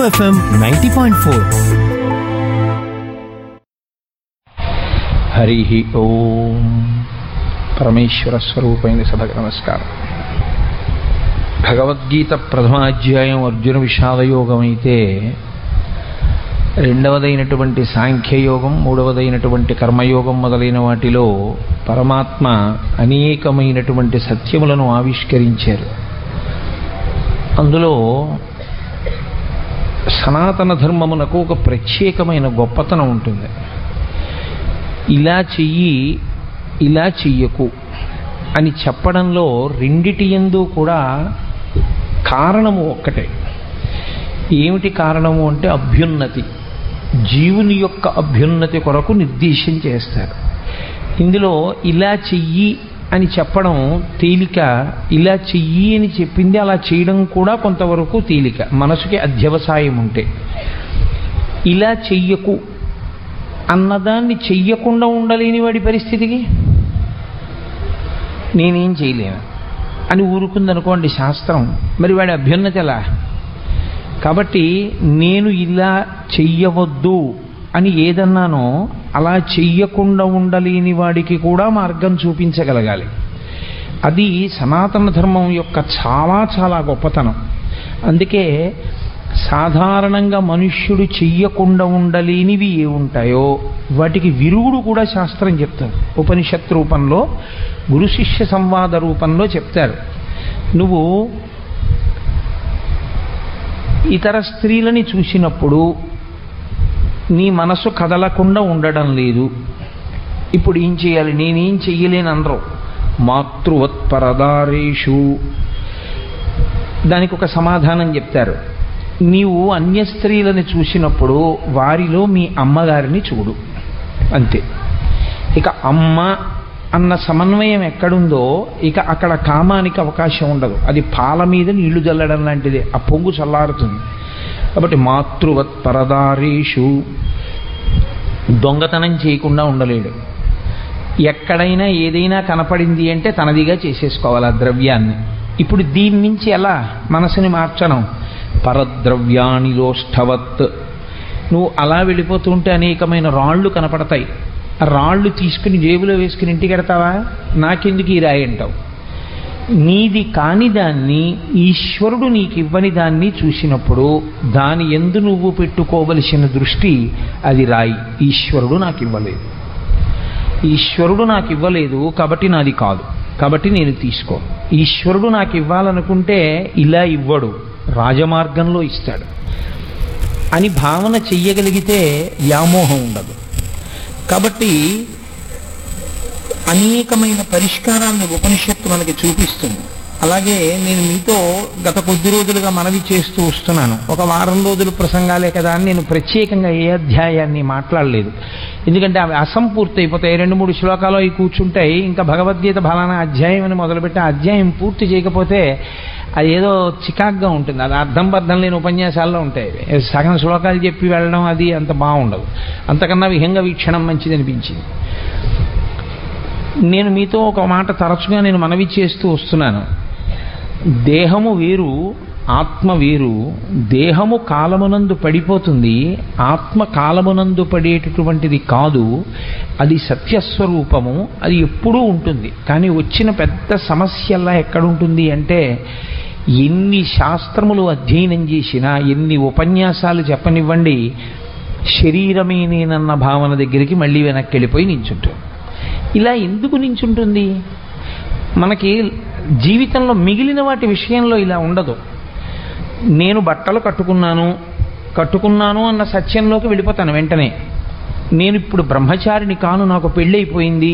FM ninety point four Hari Om పరమేశ్వర స్వరూపైన సభకు నమస్కారం భగవద్గీత ప్రథమాధ్యాయం అర్జున విషాదయోగం అయితే రెండవదైనటువంటి సాంఖ్యయోగం మూడవదైనటువంటి కర్మయోగం మొదలైన వాటిలో పరమాత్మ అనేకమైనటువంటి సత్యములను ఆవిష్కరించారు అందులో సనాతన ధర్మమునకు ఒక ప్రత్యేకమైన గొప్పతనం ఉంటుంది ఇలా చెయ్యి ఇలా చెయ్యకు అని చెప్పడంలో రెండిటి ఎందు కూడా కారణము ఒక్కటే ఏమిటి కారణము అంటే అభ్యున్నతి జీవుని యొక్క అభ్యున్నతి కొరకు నిర్దేశం చేస్తారు ఇందులో ఇలా చెయ్యి అని చెప్పడం తేలిక ఇలా చెయ్యి అని చెప్పింది అలా చేయడం కూడా కొంతవరకు తేలిక మనసుకి అధ్యవసాయం ఉంటే ఇలా చెయ్యకు అన్నదాన్ని చెయ్యకుండా ఉండలేని వాడి పరిస్థితికి నేనేం చేయలేను అని ఊరుకుందనుకోండి శాస్త్రం మరి వాడి అభ్యున్నతి ఎలా కాబట్టి నేను ఇలా చెయ్యవద్దు అని ఏదన్నానో అలా చెయ్యకుండా ఉండలేని వాడికి కూడా మార్గం చూపించగలగాలి అది సనాతన ధర్మం యొక్క చాలా చాలా గొప్పతనం అందుకే సాధారణంగా మనుష్యుడు చెయ్యకుండా ఉండలేనివి ఏ ఉంటాయో వాటికి విరుగుడు కూడా శాస్త్రం చెప్తారు ఉపనిషత్ రూపంలో గురు శిష్య సంవాద రూపంలో చెప్తారు నువ్వు ఇతర స్త్రీలని చూసినప్పుడు నీ మనసు కదలకుండా ఉండడం లేదు ఇప్పుడు ఏం చేయాలి నేనేం చెయ్యలేను అందరూ మాతృవత్పరదారేషు దానికి ఒక సమాధానం చెప్తారు నీవు అన్య స్త్రీలను చూసినప్పుడు వారిలో మీ అమ్మగారిని చూడు అంతే ఇక అమ్మ అన్న సమన్వయం ఎక్కడుందో ఇక అక్కడ కామానికి అవకాశం ఉండదు అది పాల మీద నీళ్లు చల్లడం లాంటిదే ఆ పొంగు చల్లారుతుంది కాబట్టి మాతృవత్ పరదారేషు దొంగతనం చేయకుండా ఉండలేడు ఎక్కడైనా ఏదైనా కనపడింది అంటే తనదిగా చేసేసుకోవాలి ఆ ద్రవ్యాన్ని ఇప్పుడు దీని నుంచి ఎలా మనసుని మార్చడం పరద్రవ్యానిలోష్ఠవత్ నువ్వు అలా వెళ్ళిపోతుంటే అనేకమైన రాళ్ళు కనపడతాయి ఆ రాళ్ళు తీసుకుని జేబులో వేసుకుని ఇంటికి ఎడతావా నాకెందుకు ఈ రాయి అంటావు నీది కాని దాన్ని ఈశ్వరుడు నీకు ఇవ్వని దాన్ని చూసినప్పుడు దాని ఎందు నువ్వు పెట్టుకోవలసిన దృష్టి అది రాయి ఈశ్వరుడు నాకు ఇవ్వలేదు ఈశ్వరుడు నాకు ఇవ్వలేదు కాబట్టి నాది కాదు కాబట్టి నేను తీసుకో ఈశ్వరుడు నాకు ఇవ్వాలనుకుంటే ఇలా ఇవ్వడు రాజమార్గంలో ఇస్తాడు అని భావన చెయ్యగలిగితే వ్యామోహం ఉండదు కాబట్టి అనేకమైన పరిష్కారాలను ఉపనిషత్తు మనకి చూపిస్తుంది అలాగే నేను మీతో గత కొద్ది రోజులుగా మనవి చేస్తూ వస్తున్నాను ఒక వారం రోజులు ప్రసంగాలే కదా అని నేను ప్రత్యేకంగా ఏ అధ్యాయాన్ని మాట్లాడలేదు ఎందుకంటే అవి అసంపూర్తి అయిపోతాయి రెండు మూడు శ్లోకాలు అవి కూర్చుంటాయి ఇంకా భగవద్గీత ఫలానా అధ్యాయం అని మొదలుపెట్టి ఆ అధ్యాయం పూర్తి చేయకపోతే అది ఏదో చికాగ్గా ఉంటుంది అది అర్థం బద్ధం లేని ఉపన్యాసాల్లో ఉంటాయి సగం శ్లోకాలు చెప్పి వెళ్ళడం అది అంత బాగుండదు అంతకన్నా విహంగ వీక్షణం మంచిది అనిపించింది నేను మీతో ఒక మాట తరచుగా నేను మనవి చేస్తూ వస్తున్నాను దేహము వేరు ఆత్మ వేరు దేహము కాలమునందు పడిపోతుంది ఆత్మ కాలమునందు పడేటటువంటిది కాదు అది సత్యస్వరూపము అది ఎప్పుడూ ఉంటుంది కానీ వచ్చిన పెద్ద సమస్యల్లా ఎక్కడుంటుంది అంటే ఎన్ని శాస్త్రములు అధ్యయనం చేసినా ఎన్ని ఉపన్యాసాలు చెప్పనివ్వండి శరీరమే నేనన్న భావన దగ్గరికి మళ్ళీ వెనక్కి వెళ్ళిపోయి నించుంటుంది ఇలా ఎందుకు నించుంటుంది మనకి జీవితంలో మిగిలిన వాటి విషయంలో ఇలా ఉండదు నేను బట్టలు కట్టుకున్నాను కట్టుకున్నాను అన్న సత్యంలోకి వెళ్ళిపోతాను వెంటనే నేను ఇప్పుడు బ్రహ్మచారిని కాను నాకు పెళ్ళైపోయింది